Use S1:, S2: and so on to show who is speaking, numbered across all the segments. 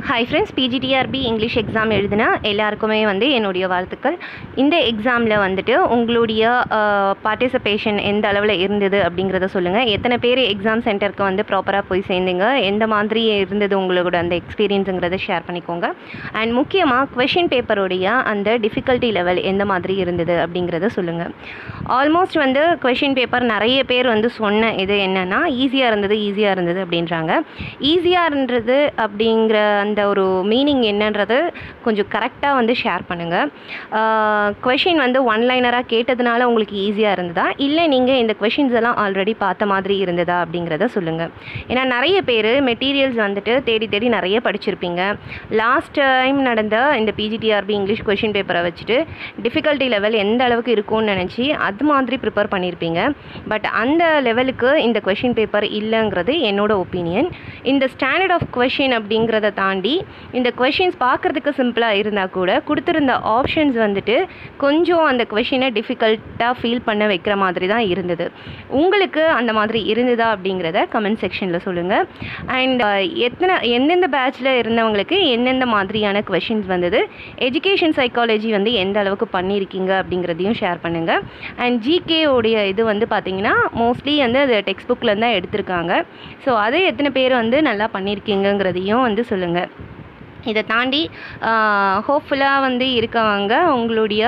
S1: hi friends PG TRB English exam எழுதின எல்லாருக்குமே வந்து என்னுடைய வாழ்த்துக்கள் இந்த எக்ஸாமில் வந்துட்டு உங்களுடைய பார்ட்டிசிபேஷன் எந்த அளவில் இருந்தது அப்படிங்கிறத சொல்லுங்கள் எத்தனை பேர் எக்ஸாம் சென்டருக்கு வந்து ப்ராப்பராக போய் சேர்ந்தீங்க எந்த மாதிரி இருந்தது உங்களோட அந்த எக்ஸ்பீரியன்ஸுங்கிறத ஷேர் பண்ணிக்கோங்க அண்ட் முக்கியமாக கொஷின் பேப்பருடைய அந்த டிஃபிகல்ட்டி லெவல் எந்த மாதிரி இருந்தது அப்படிங்கிறத சொல்லுங்கள் ஆல்மோஸ்ட் வந்து கொஷின் பேப்பர் நிறைய பேர் வந்து சொன்ன இது என்னென்னா ஈஸியாக இருந்தது ஈஸியாக இருந்தது அப்படின்றாங்க ஈஸியாகன்றது அப்படிங்கிற அந்த ஒரு மீனிங் என்னன்றது கொஞ்சம் கரெக்டாக வந்து ஷேர் பண்ணுங்கள் கொஷின் வந்து ஒன் லைனராக கேட்டதுனால உங்களுக்கு ஈஸியாக இருந்ததா இல்லை நீங்கள் இந்த கொஷின்ஸ் எல்லாம் ஆல்ரெடி பார்த்த மாதிரி இருந்ததா அப்படிங்கிறத சொல்லுங்கள் ஏன்னா நிறைய பேர் மெட்டீரியல்ஸ் வந்துட்டு தேடி தேடி நிறைய படிச்சிருப்பீங்க லாஸ்ட் டைம் நடந்த இந்த பிஜிடிஆர்பி இங்கிலீஷ் கொஷின் பேப்பரை வச்சுட்டு டிஃபிகல்ட்டி லெவல் எந்த அளவுக்கு இருக்கும்னு நினச்சி அது மாதிரி ப்ரிப்பேர் பண்ணியிருப்பீங்க பட் அந்த லெவலுக்கு இந்த கொஷின் பேப்பர் இல்லைங்கிறது என்னோட ஒப்பீனியன் இந்த ஸ்டாண்டர்ட் ஆஃப் கொஷின் அப்படிங்கிறத தாண்டி இந்த கொஷின்ஸ் பார்க்குறதுக்கு சிம்பிளாக இருந்தால் கூட கொடுத்துருந்த ஆப்ஷன்ஸ் வந்துட்டு கொஞ்சம் அந்த கொஷினை டிஃபிகல்ட்டாக ஃபீல் பண்ண வைக்கிற மாதிரி தான் இருந்தது உங்களுக்கு அந்த மாதிரி இருந்ததா அப்படிங்கிறத கமெண்ட் செக்ஷனில் சொல்லுங்கள் அண்ட் எத்தனை எந்தெந்த பேட்சில் இருந்தவங்களுக்கு எந்தெந்த மாதிரியான கொஷின்ஸ் வந்தது எஜுகேஷன் சைக்காலஜி வந்து எந்த அளவுக்கு பண்ணியிருக்கீங்க அப்படிங்கிறதையும் ஷேர் பண்ணுங்கள் அண்ட் ஜிகே உடைய இது வந்து பார்த்தீங்கன்னா மோஸ்ட்லி வந்து அது டெக்ஸ்ட் புக்கில் தான் எடுத்திருக்காங்க ஸோ அதை எத்தனை பேர் வந்து நல்லா பண்ணியிருக்கீங்கங்கிறதையும் வந்து சொல்லுங்கள் இதை தாண்டி ஹோப்ஃபுல்லாக வந்து இருக்கவங்க உங்களுடைய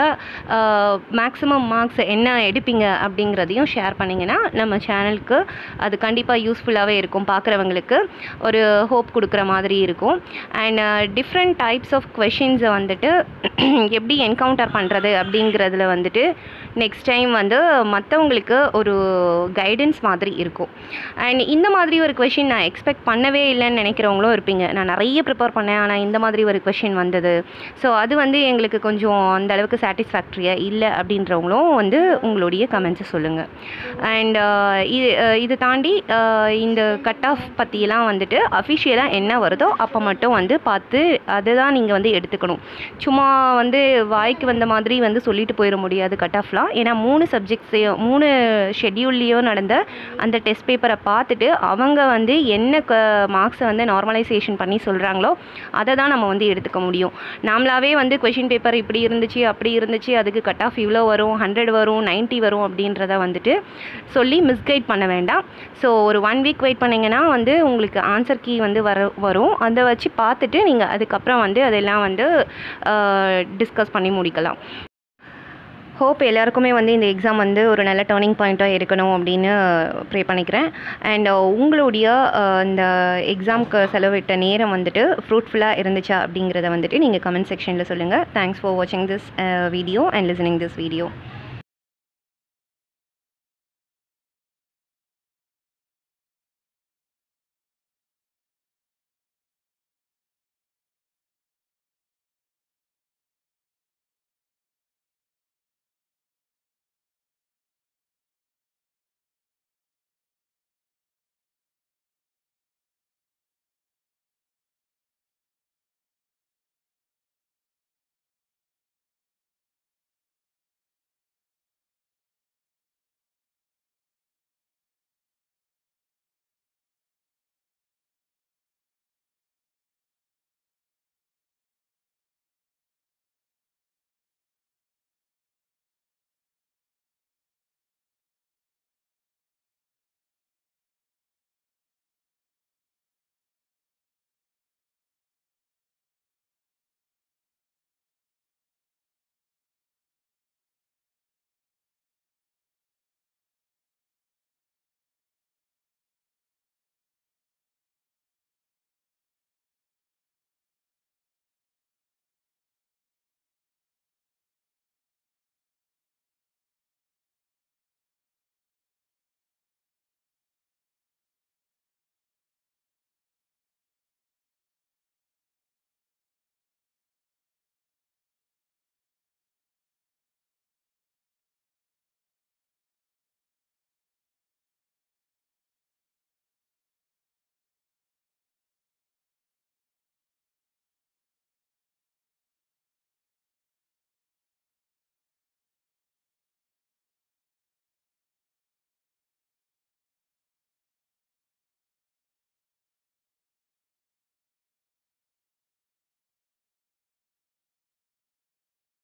S1: மேக்ஸிமம் மார்க்ஸ் என்ன எடுப்பீங்க அப்படிங்கிறதையும் ஷேர் பண்ணிங்கன்னா நம்ம சேனலுக்கு அது கண்டிப்பாக யூஸ்ஃபுல்லாகவே இருக்கும் பார்க்குறவங்களுக்கு ஒரு ஹோப் கொடுக்குற மாதிரி இருக்கும் அண்ட் டிஃப்ரெண்ட் டைப்ஸ் ஆஃப் கொஷின்ஸை வந்துட்டு எப்படி என்கவுண்டர் பண்ணுறது அப்படிங்கிறதுல வந்துட்டு நெக்ஸ்ட் டைம் வந்து மற்றவங்களுக்கு ஒரு கைடன்ஸ் மாதிரி இருக்கும் அண்ட் இந்த மாதிரி ஒரு கொஷின் நான் எக்ஸ்பெக்ட் பண்ணவே இல்லைன்னு நினைக்கிறவங்களும் இருப்பீங்க நான் நிறைய ப்ரிப்பேர் பண்ணேன் ஆனால் இந்த மாதிரி ஒரு கொஷின் வந்தது ஸோ அது வந்து எங்களுக்கு கொஞ்சம் அந்த அளவுக்கு சாட்டிஸ்ஃபேக்ட்ரியாக இல்லை அப்படின்றவங்களும் வந்து உங்களுடைய கமெண்ட்ஸை சொல்லுங்கள் அண்ட் இது இது தாண்டி இந்த கட் ஆஃப் பற்றியெல்லாம் வந்துட்டு அஃபிஷியலாக என்ன வருதோ அப்போ மட்டும் வந்து பார்த்து அதை தான் நீங்கள் வந்து எடுத்துக்கணும் சும்மா வந்து வாய்க்கு வந்த மாதிரி வந்து சொல்லிட்டு போயிட முடியாது கட் ஆஃப்லாம் ஏன்னா மூணு சப்ஜெக்ட்ஸையும் மூணு ஷெட்யூல்லையும் நடந்த அந்த டெஸ்ட் பேப்பரை பார்த்துட்டு அவங்க வந்து என்ன க மார்க்ஸை வந்து நார்மலைசேஷன் பண்ணி சொல்கிறாங்களோ அதை தான் நம்ம வந்து எடுத்துக்க முடியும் நாமளாவே வந்து கொஷின் பேப்பர் இப்படி இருந்துச்சு அப்படி இருந்துச்சு அதுக்கு கட் ஆஃப் இவ்வளோ வரும் ஹண்ட்ரட் வரும் நைன்ட்டி வரும் அப்படின்றத வந்துட்டு சொல்லி மிஸ்கைட் பண்ண வேண்டாம் ஸோ ஒரு ஒன் வீக் வெயிட் பண்ணிங்கன்னா வந்து உங்களுக்கு ஆன்சர் கீ வந்து வர வரும் அதை வச்சு பார்த்துட்டு நீங்கள் அதுக்கப்புறம் வந்து அதெல்லாம் வந்து டிஸ்கஸ் பண்ணி முடிக்கலாம் ஹோப் எல்லாருக்குமே வந்து இந்த எக்ஸாம் வந்து ஒரு நல்ல டேர்னிங் பாயிண்ட்டாக இருக்கணும் அப்படின்னு ப்ரே பண்ணிக்கிறேன் அண்ட் உங்களுடைய இந்த எக்ஸாம்க்கு செலவிட்ட நேரம் வந்துட்டு ஃப்ரூட்ஃபுல்லாக இருந்துச்சா அப்படிங்கிறத வந்துட்டு நீங்கள் கமெண்ட் செக்ஷனில் சொல்லுங்கள் தேங்க்ஸ் ஃபார் வாட்சிங் this video and listening this video